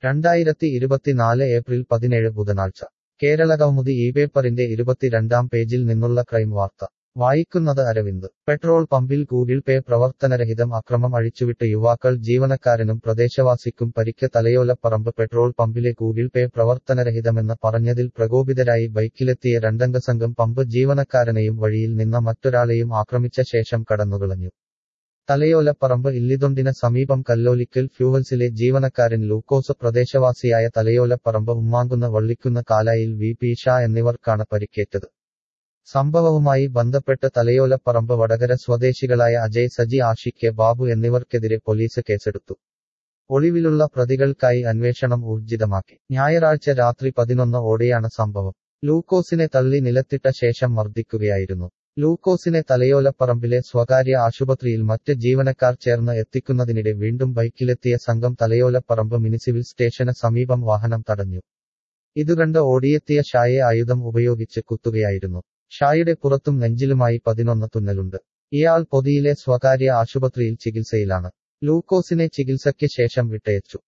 രണ്ടായിരത്തി ഇരുപത്തിനാല് ഏപ്രിൽ പതിനേഴ് ബുധനാഴ്ച കേരളകൗമുദി ഈ പേപ്പറിന്റെ ഇരുപത്തിരണ്ടാം പേജിൽ നിന്നുള്ള ക്രൈം വാർത്ത വായിക്കുന്നത് അരവിന്ദ് പെട്രോൾ പമ്പിൽ ഗൂഗിൾ പേ പ്രവർത്തനരഹിതം അക്രമം അഴിച്ചുവിട്ട് യുവാക്കൾ ജീവനക്കാരനും പ്രദേശവാസിക്കും പരിക്ക് തലയോലപ്പറമ്പ് പെട്രോൾ പമ്പിലെ ഗൂഗിൾ പേ പ്രവർത്തനരഹിതമെന്ന് പറഞ്ഞതിൽ പ്രകോപിതരായി ബൈക്കിലെത്തിയ രണ്ടംഗ സംഘം പമ്പ് ജീവനക്കാരനെയും വഴിയിൽ നിന്ന മറ്റൊരാളെയും ആക്രമിച്ച ശേഷം കടന്നുകളഞ്ഞു തലയോലപ്പറമ്പ് ഇല്ലിതൊണ്ടിന് സമീപം കല്ലോലിക്കൽ ഫ്യൂവൽസിലെ ജീവനക്കാരൻ ലൂക്കോസ് പ്രദേശവാസിയായ തലയോലപ്പറമ്പ് ഉമ്മാങ്കുന്ന് വള്ളിക്കുന്ന് കാലായിൽ വി പി ഷാ എന്നിവർക്കാണ് പരിക്കേറ്റത് സംഭവവുമായി ബന്ധപ്പെട്ട് തലയോലപ്പറമ്പ് വടകര സ്വദേശികളായ അജയ് സജി ആഷിഖ് ബാബു എന്നിവർക്കെതിരെ പോലീസ് കേസെടുത്തു ഒളിവിലുള്ള പ്രതികൾക്കായി അന്വേഷണം ഊർജിതമാക്കി ഞായറാഴ്ച രാത്രി പതിനൊന്ന് ഓടെയാണ് സംഭവം ലൂക്കോസിനെ തള്ളി നിലത്തിട്ട ശേഷം മർദ്ദിക്കുകയായിരുന്നു ലൂക്കോസിനെ തലയോലപ്പറമ്പിലെ സ്വകാര്യ ആശുപത്രിയിൽ മറ്റ് ജീവനക്കാർ ചേർന്ന് എത്തിക്കുന്നതിനിടെ വീണ്ടും ബൈക്കിലെത്തിയ സംഘം തലയോലപ്പറമ്പ് മുനിസിപ്പൽ സ്റ്റേഷന് സമീപം വാഹനം തടഞ്ഞു ഇതുകണ്ട് ഓടിയെത്തിയ ഷായെ ആയുധം ഉപയോഗിച്ച് കുത്തുകയായിരുന്നു ഷായുടെ പുറത്തും നെഞ്ചിലുമായി പതിനൊന്ന് തുന്നലുണ്ട് ഇയാൾ പൊതിയിലെ സ്വകാര്യ ആശുപത്രിയിൽ ചികിത്സയിലാണ് ലൂക്കോസിനെ ചികിത്സയ്ക്ക് ശേഷം വിട്ടയച്ചു